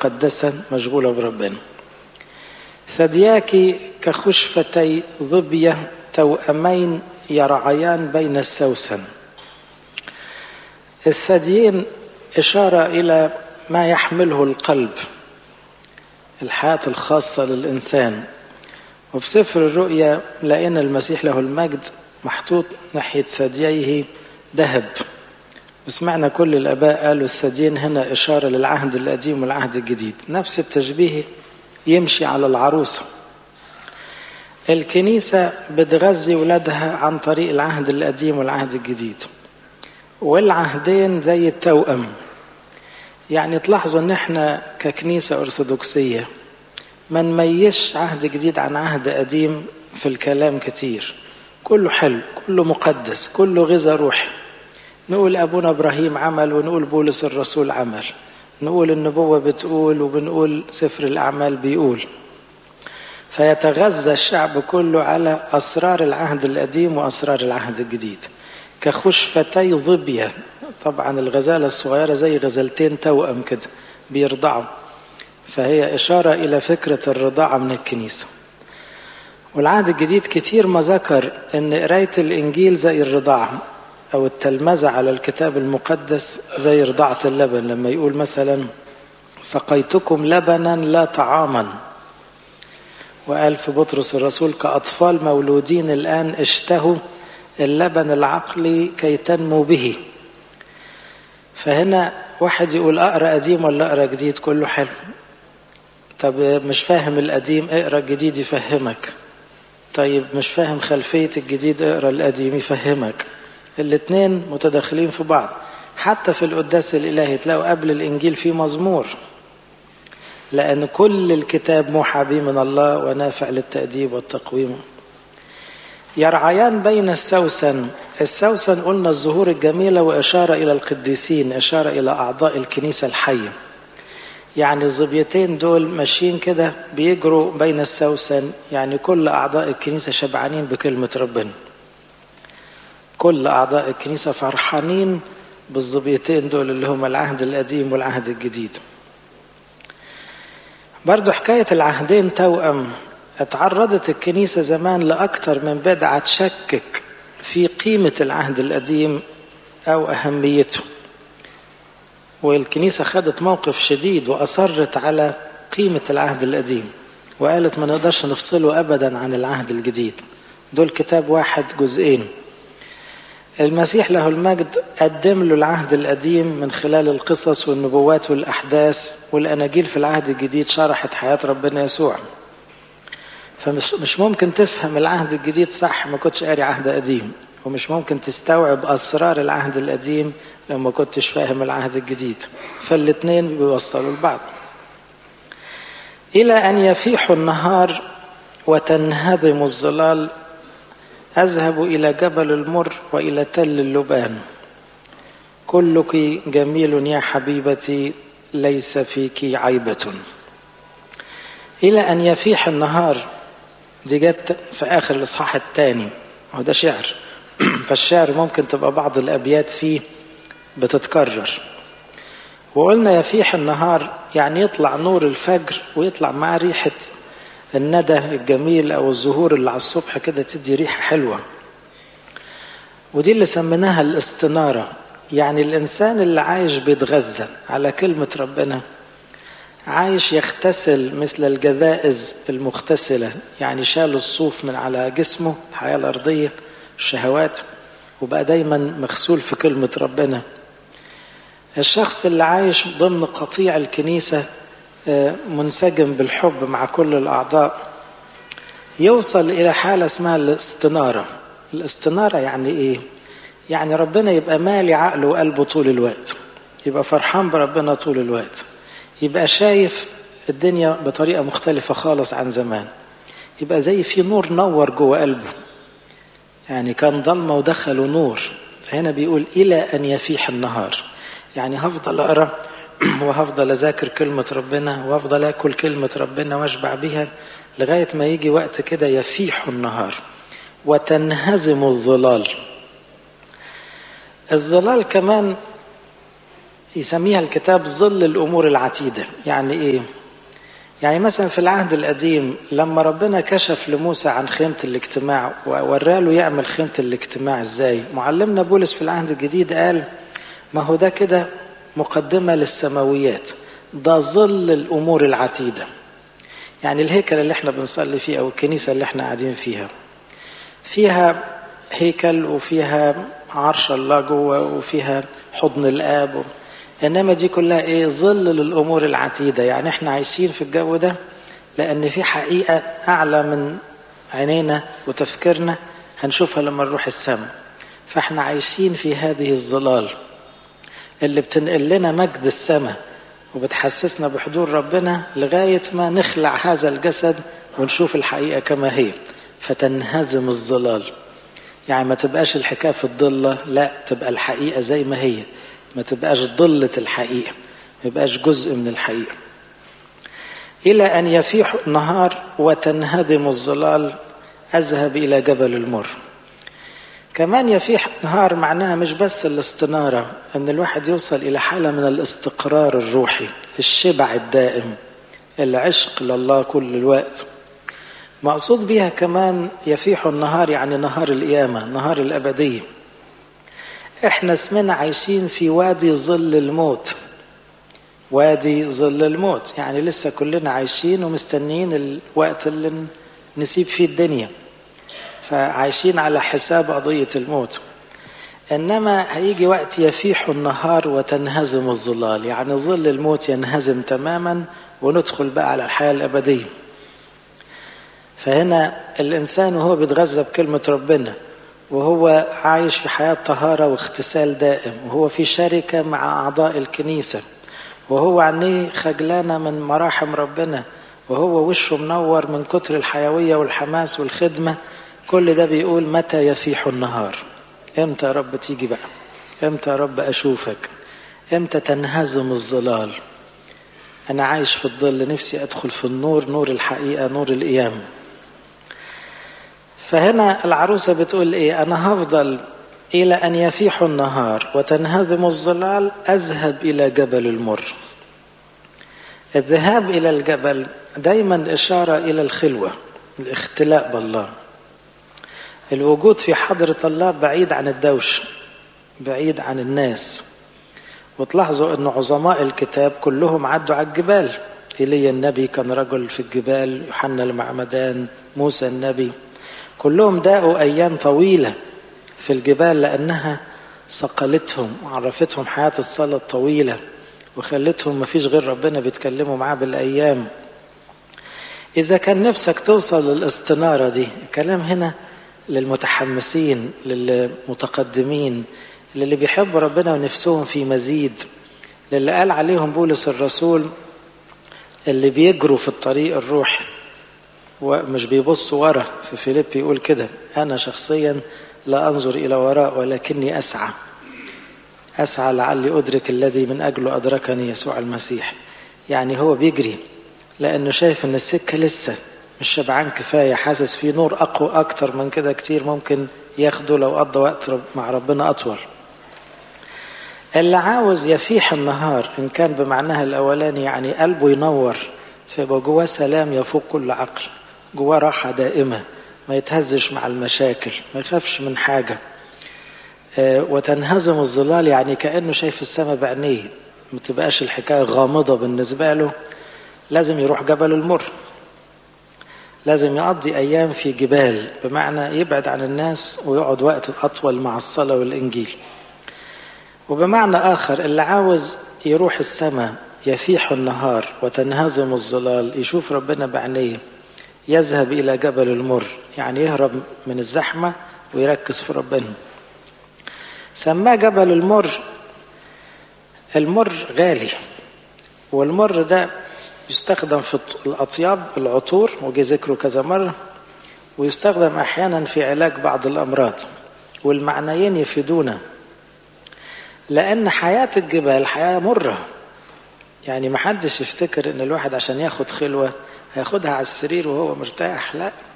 مقدسة مشغولة بربنا ثدياك كخشفتي ظبية توأمين يرعيان بين السوسن الثديين إشارة إلى ما يحمله القلب الحياة الخاصة للإنسان وفي سفر الرؤيا لقينا المسيح له المجد محطوط ناحية ثدييه ذهب وسمعنا كل الآباء قالوا الثديين هنا إشارة للعهد القديم والعهد الجديد نفس التشبيه يمشي على العروسة الكنيسة بتغذي ولادها عن طريق العهد القديم والعهد الجديد والعهدين زي التوأم يعني تلاحظوا ان احنا ككنيسة ارثوذكسية ما نميزش عهد جديد عن عهد قديم في الكلام كتير كله حلو كله مقدس كله غذاء روحي نقول ابونا ابراهيم عمل ونقول بولس الرسول عمل نقول النبوة بتقول وبنقول سفر الاعمال بيقول فيتغذى الشعب كله على اسرار العهد القديم واسرار العهد الجديد كخشفتي ظبيه طبعا الغزالة الصغيرة زي غزلتين توأم كده بيرضعوا فهي إشارة إلى فكرة الرضاعة من الكنيسة والعهد الجديد كتير ما ذكر أن قراية الإنجيل زي الرضاعة أو التلمذة على الكتاب المقدس زي رضاعة اللبن لما يقول مثلا سقيتكم لبنا لا طعاما وقال في بطرس الرسول كأطفال مولودين الآن اشتهوا اللبن العقلي كي تنمو به فهنا واحد يقول اقرا قديم ولا اقرا جديد كله حلو طب مش فاهم القديم اقرا الجديد يفهمك طيب مش فاهم خلفيه الجديد اقرا القديم يفهمك الاثنين متداخلين في بعض حتى في القداس الالهي تلاقوا قبل الانجيل في مزمور لان كل الكتاب موحى به من الله ونافع للتاديب والتقويم يرعيان بين السوسن السوسن قلنا الزهور الجميلة وإشارة إلى القديسين إشارة إلى أعضاء الكنيسة الحية يعني الظبيتين دول ماشيين كده بيجروا بين السوسن يعني كل أعضاء الكنيسة شبعانين بكلمة ربنا كل أعضاء الكنيسة فرحانين بالظبيتين دول اللي هم العهد القديم والعهد الجديد برضو حكاية العهدين توأم اتعرضت الكنيسة زمان لأكثر من بدعة تشكك في قيمة العهد القديم أو أهميته والكنيسة خدت موقف شديد وأصرت على قيمة العهد القديم وقالت ما نقدرش نفصله أبدا عن العهد الجديد دول كتاب واحد جزئين المسيح له المجد قدم له العهد القديم من خلال القصص والنبوات والأحداث والأناجيل في العهد الجديد شرحت حياة ربنا يسوع فمش مش ممكن تفهم العهد الجديد صح ما كنتش قاري عهد قديم ومش ممكن تستوعب اسرار العهد القديم لو ما كنتش فاهم العهد الجديد فالاثنين بيوصلوا لبعض الى ان يفيح النهار وتنهضم الظلال اذهب الى جبل المر والى تل اللبان كلك جميل يا حبيبتي ليس فيك عيبه الى ان يفيح النهار دي جت في اخر الاصحاح الثاني هو ده شعر فالشعر ممكن تبقى بعض الابيات فيه بتتكرر وقلنا يفيح النهار يعني يطلع نور الفجر ويطلع معاه ريحة الندى الجميل أو الزهور اللي على الصبح كده تدي ريحة حلوة ودي اللي سميناها الاستنارة يعني الإنسان اللي عايش بيتغذى على كلمة ربنا عايش يغتسل مثل الجذائز المغتسلة يعني شال الصوف من على جسمه الحياة الأرضية الشهوات وبقى دايما مغسول في كلمة ربنا الشخص اللي عايش ضمن قطيع الكنيسة منسجم بالحب مع كل الأعضاء يوصل إلى حالة اسمها الاستنارة الاستنارة يعني إيه؟ يعني ربنا يبقى مالي عقله وقلبه طول الوقت يبقى فرحان بربنا طول الوقت يبقى شايف الدنيا بطريقة مختلفة خالص عن زمان يبقى زي في نور نور جوه قلبه يعني كان ضلمة ودخلوا نور فهنا بيقول إلى أن يفيح النهار يعني هفضل أقرأ وهفضل أذاكر كلمة ربنا وهفضل أكل كلمة ربنا وأشبع بها لغاية ما يجي وقت كده يفيح النهار وتنهزم الظلال الظلال كمان يسميها الكتاب ظل الأمور العتيدة يعني إيه؟ يعني مثلا في العهد القديم لما ربنا كشف لموسى عن خيمة الاجتماع ووراله يعمل خيمة الاجتماع ازاي معلمنا بولس في العهد الجديد قال ما هو ده كده مقدمة للسماويات ده ظل الأمور العتيدة يعني الهيكل اللي احنا بنصلي فيه أو الكنيسة اللي احنا قاعدين فيها فيها هيكل وفيها عرش الله جوه وفيها حضن الآب و... انما دي كلها ايه ظل للامور العتيده يعني احنا عايشين في الجو ده لان في حقيقه اعلى من عينينا وتفكيرنا هنشوفها لما نروح السماء فاحنا عايشين في هذه الظلال اللي بتنقل لنا مجد السماء وبتحسسنا بحضور ربنا لغايه ما نخلع هذا الجسد ونشوف الحقيقه كما هي فتنهزم الظلال يعني ما تبقاش الحكايه في الضله لا تبقى الحقيقه زي ما هي ما تبقاش ضلة الحقيقة ما يبقاش جزء من الحقيقة إلى أن يفيح النهار وتنهدم الظلال أذهب إلى جبل المر كمان يفيح النهار معناها مش بس الاستنارة أن الواحد يوصل إلى حالة من الاستقرار الروحي الشبع الدائم العشق لله كل الوقت مقصود بها كمان يفيح النهار يعني نهار القيامة نهار الأبدية احنا اسمنا عايشين في وادي ظل الموت وادي ظل الموت يعني لسه كلنا عايشين ومستنيين الوقت اللي نسيب فيه الدنيا فعايشين على حساب قضية الموت إنما هيجي وقت يفيح النهار وتنهزم الظلال يعني ظل الموت ينهزم تماما وندخل بقى على الحياة الأبدية فهنا الإنسان وهو بيتغذى بكلمة ربنا وهو عايش في حياة طهارة واغتسال دائم وهو في شركة مع أعضاء الكنيسة وهو عينيه خجلانة من مراحم ربنا وهو وشه منور من كتر الحيوية والحماس والخدمة كل ده بيقول متى يفيح النهار امتى يا رب تيجي بقى امتى يا رب أشوفك امتى تنهزم الظلال أنا عايش في الظل نفسي أدخل في النور نور الحقيقة نور القيامة فهنا العروسة بتقول إيه أنا هفضل إلى أن يفيح النهار وتنهزم الظلال أذهب إلى جبل المر الذهاب إلى الجبل دايما إشارة إلى الخلوة الاختلاء بالله الوجود في حضرة الله بعيد عن الدوش بعيد عن الناس وتلاحظوا أن عظماء الكتاب كلهم عدوا على الجبال إيليا النبي كان رجل في الجبال يوحنا المعمدان موسى النبي كلهم داقوا أيام طويلة في الجبال لأنها صقلتهم وعرفتهم حياة الصلاة الطويلة وخلتهم ما فيش غير ربنا بيتكلموا معاه بالأيام إذا كان نفسك توصل للاستنارة دي الكلام هنا للمتحمسين للمتقدمين للي بيحبوا ربنا ونفسهم في مزيد للي قال عليهم بولس الرسول اللي بيجروا في الطريق الروحي ومش بيبصوا ورا في فيليب يقول كده أنا شخصيا لا أنظر إلى وراء ولكني أسعى أسعى لعلي أدرك الذي من أجله أدركني يسوع المسيح يعني هو بيجري لأنه شايف إن السكة لسه مش شبعان كفاية حاسس في نور أقوى أكتر من كده كتير ممكن ياخده لو قضى وقت مع ربنا أطول اللي عاوز يفيح النهار إن كان بمعناها الأولاني يعني قلبه ينور فيبقى جواه سلام يفوق كل عقل جواه راحة دائمة ما يتهزش مع المشاكل ما يخافش من حاجة وتنهزم الظلال يعني كأنه شايف السماء بعينيه ما تبقاش الحكاية غامضة بالنسبة له لازم يروح جبل المر لازم يقضي أيام في جبال بمعنى يبعد عن الناس ويقعد وقت أطول مع الصلاة والإنجيل وبمعنى آخر اللي عاوز يروح السماء يفيح النهار وتنهزم الظلال يشوف ربنا بعينيه يذهب إلى جبل المر يعني يهرب من الزحمة ويركز في ربنا سماه جبل المر المر غالي والمر ده يستخدم في الأطياب العطور وجي ذكره كذا مرة ويستخدم أحيانا في علاج بعض الأمراض والمعنيين يفيدونا لأن حياة الجبال حياة مرة يعني محدش يفتكر إن الواحد عشان ياخد خلوة هياخدها على السرير وهو مرتاح لا